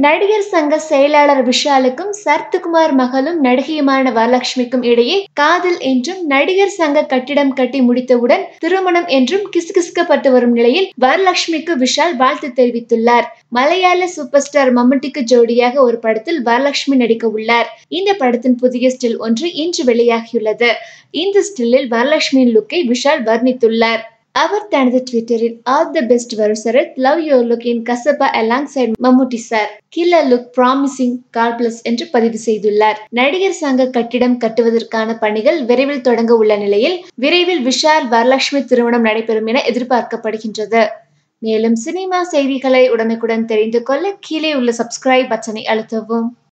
நடிகர் சங்க செயலாளர் விஷாலுக்கும் சரத்குமார் மகளும் நடிகையுமான வரலட்சுமிக்கும் இடையே காதல் என்றும் நடிகர் சங்க கட்டிடம் கட்டி முடித்தவுடன் திருமணம் என்றும் கிசுகிசுக்கப்பட்டு வரும் நிலையில் வரலட்சுமிக்கு விஷால் வாழ்த்து தெரிவித்துள்ளார் மலையாள சூப்பர் ஸ்டார் மம்முட்டிக்கு ஜோடியாக ஒரு படத்தில் வரலட்சுமி நடிக்க உள்ளார் இந்த படத்தின் புதிய ஸ்டில் ஒன்று இன்று வெளியாகியுள்ளது இந்த ஸ்டில்லில் வரலட்சுமியின் லுக்கை விஷால் வர்ணித்துள்ளார் அவர் தனது ட்விட்டரில் ஆல் தி பெஸ்ட் வரும் Sarath love your look in Kasaba alongside Mammootty sir killer look promising call plus என்று பதிவு செய்துள்ளார் நடிகர் சங்க கட்டிடம் கட்டுவதற்கான பணிகள் விரைவில் தொடங்க உள்ள நிலையில் விரைவில் விஷால் வரலட்சுமி திருமணம் நடைபெறும் என எதிர்பார்க்கப்படுகின்றது மேலும் சினிமா செய்திகளை உடனுக்குடன் தெரிந்து கொள்ள கீழே உள்ள சப்ஸ்கிரைப் பட்டனை அழுத்தவும்